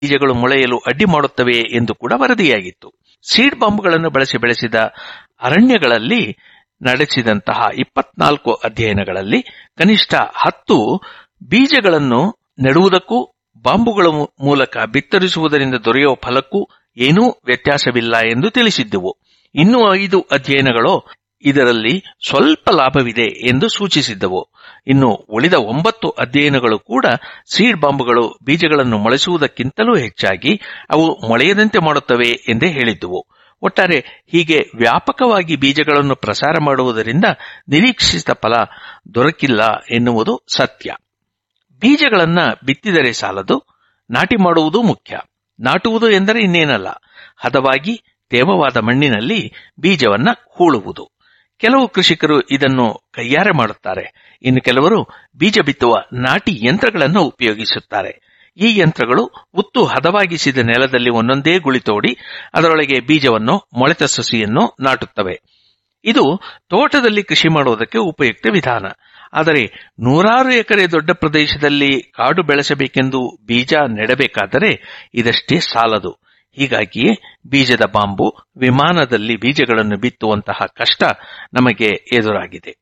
ಬೀಜಗಳು ಮೊಳೆಯಲು ಅಡ್ಡಿ ಮಾಡುತ್ತವೆ ಎಂದು ಕೂಡ ವರದಿಯಾಗಿತ್ತು ಸೀಡ್ ಬಾಂಬ್ಗಳನ್ನು ಬಳಸಿ ಬೆಳೆಸಿದ ಅರಣ್ಯಗಳಲ್ಲಿ ನಡೆಸಿದಂತಹ ಇಪ್ಪತ್ನಾಲ್ಕು ಅಧ್ಯಯನಗಳಲ್ಲಿ ಕನಿಷ್ಠ ಹತ್ತು ಬೀಜಗಳನ್ನು ನೆಡುವುದಕ್ಕೂ ಬಾಂಬುಗಳ ಮೂಲಕ ಬಿತ್ತರಿಸುವುದರಿಂದ ದೊರೆಯುವ ಫಲಕ್ಕೂ ಏನೂ ವ್ಯತ್ಯಾಸವಿಲ್ಲ ಎಂದು ತಿಳಿಸಿದ್ದೆವು ಇನ್ನು ಐದು ಅಧ್ಯಯನಗಳು ಇದರಲ್ಲಿ ಸ್ವಲ್ಪ ಲಾಭವಿದೆ ಎಂದು ಸೂಚಿಸಿದ್ದವು ಇನ್ನು ಉಳಿದ ಒಂಬತ್ತು ಅಧ್ಯಯನಗಳು ಕೂಡ ಸೀಡ್ ಬಾಂಬ್ಗಳು ಬೀಜಗಳನ್ನು ಮೊಳೆಸುವುದಕ್ಕಿಂತಲೂ ಹೆಚ್ಚಾಗಿ ಅವು ಮೊಳೆಯದಂತೆ ಮಾಡುತ್ತವೆ ಎಂದೇ ಹೇಳಿದ್ದವು ಒಟ್ಟಾರೆ ಹೀಗೆ ವ್ಯಾಪಕವಾಗಿ ಬೀಜಗಳನ್ನು ಪ್ರಸಾರ ಮಾಡುವುದರಿಂದ ನಿರೀಕ್ಷಿಸಿದ ಫಲ ದೊರಕಿಲ್ಲ ಎನ್ನುವುದು ಸತ್ಯ ಬೀಜಗಳನ್ನ ಬಿತ್ತಿದರೆ ಸಾಲದು ನಾಟಿ ಮಾಡುವುದು ಮುಖ್ಯ ನಾಟುವುದು ಎಂದರೆ ಇನ್ನೇನಲ್ಲ ಹದವಾಗಿ ತೇವವಾದ ಮಣ್ಣಿನಲ್ಲಿ ಬೀಜವನ್ನ ಹೂಳುವುದು ಕೆಲವು ಕೃಷಿಕರು ಇದನ್ನು ಕೈಯಾರೆ ಮಾಡುತ್ತಾರೆ ಇನ್ನು ಕೆಲವರು ಬೀಜ ಬಿತ್ತುವ ನಾಟಿ ಯಂತ್ರಗಳನ್ನು ಉಪಯೋಗಿಸುತ್ತಾರೆ ಈ ಯಂತ್ರಗಳು ಉತ್ತು ಹದವಾಗಿಸಿದ ನೆಲದಲ್ಲಿ ಒಂದೊಂದೇ ಗುಳಿ ತೋಡಿ ಅದರೊಳಗೆ ಬೀಜವನ್ನು ಮೊಳೆತ ಸಸಿಯನ್ನು ನಾಟುತ್ತವೆ ಇದು ತೋಟದಲ್ಲಿ ಕೃಷಿ ಮಾಡುವುದಕ್ಕೆ ಉಪಯುಕ್ತ ವಿಧಾನ ಆದರೆ ನೂರಾರು ಎಕರೆ ದೊಡ್ಡ ಪ್ರದೇಶದಲ್ಲಿ ಕಾಡು ಬೆಳೆಸಬೇಕೆಂದು ಬೀಜ ನೆಡಬೇಕಾದರೆ ಇದಷ್ಟೇ ಸಾಲದು ಹೀಗಾಗಿಯೇ ಬೀಜದ ಬಾಂಬು ವಿಮಾನದಲ್ಲಿ ಬೀಜಗಳನ್ನು ಬಿತ್ತುವಂತಹ ಕಷ್ಟ ನಮಗೆ ಎದುರಾಗಿದೆ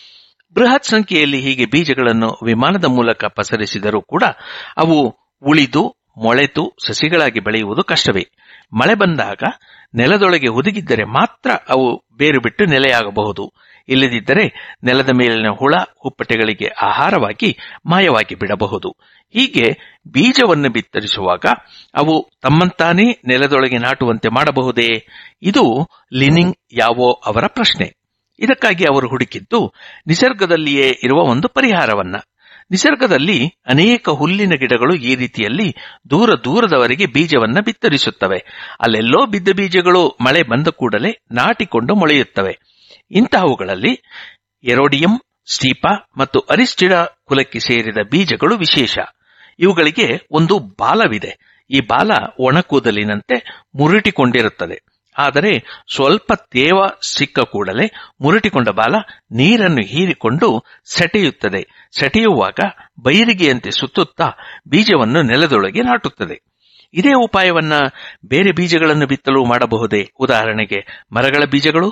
ಬೃಹತ್ ಸಂಖ್ಯೆಯಲ್ಲಿ ಹೀಗೆ ಬೀಜಗಳನ್ನು ವಿಮಾನದ ಮೂಲಕ ಪಸರಿಸಿದರೂ ಕೂಡ ಅವು ಉಳಿದು ಮೊಳೆತು ಸಸಿಗಳಾಗಿ ಬೆಳೆಯುವುದು ಕಷ್ಟವೇ ಮಳೆ ಬಂದಾಗ ನೆಲದೊಳಗೆ ಹುದುಗಿದ್ದರೆ ಮಾತ್ರ ಅವು ಬೇರು ಬಿಟ್ಟು ನೆಲೆಯಾಗಬಹುದು ಇಲ್ಲದಿದ್ದರೆ ನೆಲದ ಮೇಲಿನ ಹುಳ ಹುಪ್ಪಟೆಗಳಿಗೆ ಆಹಾರವಾಗಿ ಮಾಯವಾಗಿ ಬಿಡಬಹುದು ಹೀಗೆ ಬೀಜವನ್ನು ಬಿತ್ತರಿಸುವಾಗ ಅವು ತಮ್ಮಂತಾನೇ ನೆಲದೊಳಗೆ ನಾಟುವಂತೆ ಮಾಡಬಹುದೇ ಇದು ಲಿನಿಂಗ್ ಯಾವೋ ಅವರ ಪ್ರಶ್ನೆ ಇದಕ್ಕಾಗಿ ಅವರು ಹುಡುಕಿದ್ದು ನಿಸರ್ಗದಲ್ಲಿಯೇ ಇರುವ ಒಂದು ಪರಿಹಾರವನ್ನ ನಿಸರ್ಗದಲ್ಲಿ ಅನೇಕ ಹುಲ್ಲಿನ ಗಿಡಗಳು ಈ ರೀತಿಯಲ್ಲಿ ದೂರ ದೂರದವರೆಗೆ ಬೀಜವನ್ನ ಬಿತ್ತರಿಸುತ್ತವೆ ಅಲ್ಲೆಲ್ಲೋ ಬಿದ್ದ ಬೀಜಗಳು ಮಳೆ ಬಂದ ಕೂಡಲೇ ನಾಟಿಕೊಂಡು ಮೊಳೆಯುತ್ತವೆ ಇಂತಹವುಗಳಲ್ಲಿ ಎರೋಡಿಯಂ ಸ್ಟೀಪಾ ಮತ್ತು ಅರಿಸ್ಟಿಡಾ ಕುಲಕ್ಕೆ ಸೇರಿದ ಬೀಜಗಳು ವಿಶೇಷ ಇವುಗಳಿಗೆ ಒಂದು ಬಾಲವಿದೆ ಈ ಬಾಲ ಒಣಕೂದಲಿನಂತೆ ಮುರುಟಿಕೊಂಡಿರುತ್ತದೆ ಆದರೆ ಸ್ವಲ್ಪ ತೇವ ಸಿಕ್ಕ ಕೂಡಲೇ ಮುರುಟಿಕೊಂಡ ಬಾಲ ನೀರನ್ನು ಹೀರಿಕೊಂಡು ಸೆಟೆಯುತ್ತದೆ ಸೆಟೆಯುವಾಗ ಬೈರಿಗೆಯಂತೆ ಸುತ್ತುತ್ತಾ ಬೀಜವನ್ನು ನೆಲದೊಳಗೆ ನಾಟುತ್ತದೆ ಇದೇ ಉಪಾಯವನ್ನ ಬೇರೆ ಬೀಜಗಳನ್ನು ಬಿತ್ತಲು ಮಾಡಬಹುದೇ ಉದಾಹರಣೆಗೆ ಮರಗಳ ಬೀಜಗಳು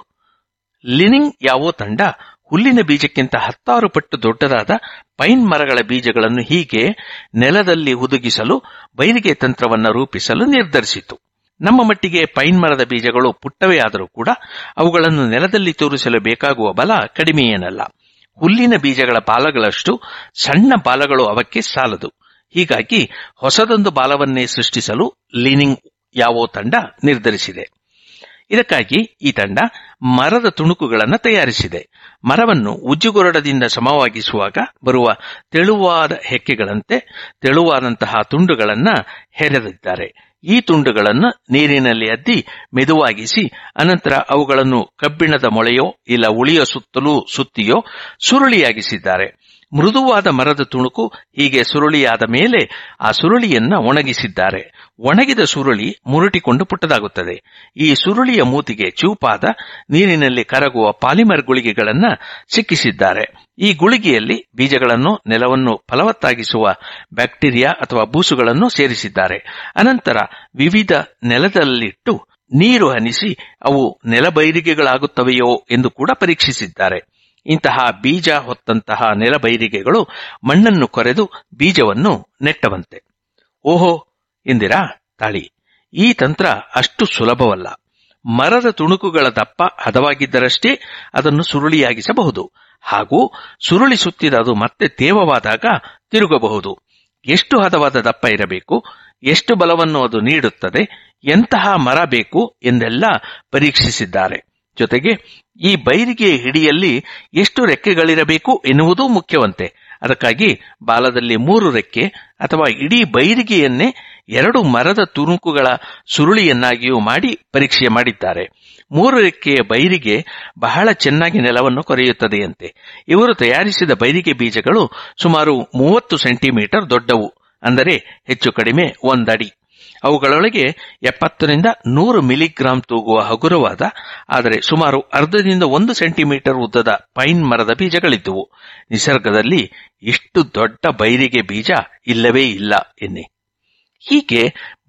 ಲಿನಿಂಗ್ ಯಾವೋ ತಂಡ ಹುಲ್ಲಿನ ಬೀಜಕ್ಕಿಂತ ಹತ್ತಾರು ಪಟ್ಟು ದೊಡ್ಡದಾದ ಪೈನ್ ಮರಗಳ ಬೀಜಗಳನ್ನು ಹೀಗೆ ನೆಲದಲ್ಲಿ ಹುದುಗಿಸಲು ಬೈಲಿಗೆ ತಂತ್ರವನ್ನ ರೂಪಿಸಲು ನಿರ್ಧರಿಸಿತು ನಮ್ಮ ಮಟ್ಟಿಗೆ ಪೈನ್ ಮರದ ಬೀಜಗಳು ಪುಟ್ಟವೇ ಆದರೂ ಕೂಡ ಅವುಗಳನ್ನು ನೆಲದಲ್ಲಿ ತೋರಿಸಲು ಬೇಕಾಗುವ ಬಲ ಕಡಿಮೆಯೇನಲ್ಲ ಹುಲ್ಲಿನ ಬೀಜಗಳ ಬಾಲಗಳಷ್ಟು ಸಣ್ಣ ಬಾಲಗಳು ಅವಕ್ಕೆ ಸಾಲದು ಹೀಗಾಗಿ ಹೊಸದೊಂದು ಬಾಲವನ್ನೇ ಸೃಷ್ಟಿಸಲು ಲೀನಿಂಗ್ ಯಾವೋ ತಂಡ ನಿರ್ಧರಿಸಿದೆ ಇದಕ್ಕಾಗಿ ಈ ತಂಡ ಮರದ ತುಣುಕುಗಳನ್ನು ತಯಾರಿಸಿದೆ ಮರವನ್ನು ಉಜ್ಜುಗೊರಡದಿಂದ ಸಮವಾಗಿಸುವಾಗ ಬರುವ ತೆಳುವಾದ ಹೆಕ್ಕೆಗಳಂತೆ ತೆಳುವಾದಂತಹ ತುಂಡುಗಳನ್ನ ಹೆರೆದಿದ್ದಾರೆ ಈ ತುಂಡುಗಳನ್ನು ನೀರಿನಲ್ಲಿ ಅದ್ದಿ ಮೆದುವಾಗಿಸಿ ಅನಂತರ ಅವುಗಳನ್ನು ಕಬ್ಬಿಣದ ಮೊಳೆಯೋ ಇಲ್ಲ ಉಳಿಯ ಸುತ್ತಲೂ ಸುತ್ತಿಯೋ ಸುರುಳಿಯಾಗಿಸಿದ್ದಾರೆ ಮೃದುವಾದ ಮರದ ತುಣುಕು ಹೀಗೆ ಸುರುಳಿಯಾದ ಮೇಲೆ ಆ ಸುರುಳಿಯನ್ನ ಒಣಗಿಸಿದ್ದಾರೆ ಒಣಗಿದ ಸುರುಳಿ ಮುರುಟಿಕೊಂಡು ಪುಟ್ಟದಾಗುತ್ತದೆ ಈ ಸುರುಳಿಯ ಮೂತಿಗೆ ಚೂಪಾದ ನೀರಿನಲ್ಲಿ ಕರಗುವ ಪಾಲಿಮರ್ ಗುಳಿಗೆಗಳನ್ನ ಸಿಕ್ಕಿಸಿದ್ದಾರೆ ಈ ಗುಳಿಗೆಯಲ್ಲಿ ಬೀಜಗಳನ್ನು ನೆಲವನ್ನು ಫಲವತ್ತಾಗಿಸುವ ಬ್ಯಾಕ್ಟೀರಿಯಾ ಅಥವಾ ಬೂಸುಗಳನ್ನು ಸೇರಿಸಿದ್ದಾರೆ ಅನಂತರ ವಿವಿಧ ನೆಲದಲ್ಲಿಟ್ಟು ನೀರು ಹನಿಸಿ ಅವು ನೆಲಬೈರಿಗೆಗಳಾಗುತ್ತವೆಯೋ ಎಂದು ಕೂಡ ಪರೀಕ್ಷಿಸಿದ್ದಾರೆ ಇಂತಹ ಬೀಜ ಹೊತ್ತಂತಹ ನೆಲಬೈರಿಗೆಗಳು ಮಣ್ಣನ್ನು ಕೊರೆದು ಬೀಜವನ್ನು ನೆಟ್ಟವಂತೆ ಓಹೋ ಎಂದಿರಾ ತಾಳಿ ಈ ತಂತ್ರ ಅಷ್ಟು ಸುಲಭವಲ್ಲ ಮರದ ತುಣುಕುಗಳ ದಪ್ಪ ಹದವಾಗಿದ್ದರಷ್ಟೇ ಅದನ್ನು ಸುರುಳಿಯಾಗಿಸಬಹುದು ಹಾಗೂ ಸುರುಳಿ ಸುತ್ತಿದ ಅದು ಮತ್ತೆ ತೇವವಾದಾಗ ತಿರುಗಬಹುದು ಎಷ್ಟು ಹದವಾದ ದಪ್ಪ ಇರಬೇಕು ಎಷ್ಟು ಬಲವನ್ನು ಅದು ನೀಡುತ್ತದೆ ಎಂತಹ ಮರ ಬೇಕು ಎಂದೆಲ್ಲ ಪರೀಕ್ಷಿಸಿದ್ದಾರೆ ಜೊತೆಗೆ ಈ ಬೈರಿಗೆಯ ಹಿಡಿಯಲ್ಲಿ ಎಷ್ಟು ರೆಕ್ಕೆಗಳಿರಬೇಕು ಎನ್ನುವುದೂ ಮುಖ್ಯವಂತೆ ಅದಕ್ಕಾಗಿ ಬಾಲದಲ್ಲಿ ಮೂರು ರೆಕ್ಕೆ ಅಥವಾ ಇಡೀ ಬೈರಿಗೆಯನ್ನೇ ಎರಡು ಮರದ ತುಣುಕುಗಳ ಸುರುಳಿಯನ್ನಾಗಿಯೂ ಮಾಡಿ ಪರೀಕ್ಷೆ ಮಾಡಿದ್ದಾರೆ ಮೂರು ರೆಕ್ಕೆಯ ಬೈರಿಗೆ ಬಹಳ ಚೆನ್ನಾಗಿ ನೆಲವನ್ನು ಕೊರೆಯುತ್ತದೆಯಂತೆ ಇವರು ತಯಾರಿಸಿದ ಬೈರಿಗೆ ಬೀಜಗಳು ಸುಮಾರು ಮೂವತ್ತು ಸೆಂಟಿಮೀಟರ್ ದೊಡ್ಡವು ಅಂದರೆ ಹೆಚ್ಚು ಕಡಿಮೆ ಒಂದಡಿ ಅವುಗಳೊಳಗೆ ಎಪ್ಪತ್ತರಿಂದ ನೂರು ಮಿಲಿಗ್ರಾಂ ತೂಗುವ ಹಗುರವಾದ ಆದರೆ ಸುಮಾರು ಅರ್ಧದಿಂದ ಒಂದು ಸೆಂಟಿಮೀಟರ್ ಉದ್ದದ ಪೈನ್ ಮರದ ಬೀಜಗಳಿದ್ದುವು ನಿಸರ್ಗದಲ್ಲಿ ಇಷ್ಟು ದೊಡ್ಡ ಬೈರಿಗೆ ಬೀಜ ಇಲ್ಲವೇ ಇಲ್ಲ ಎನ್ನಿ ಹೀಗೆ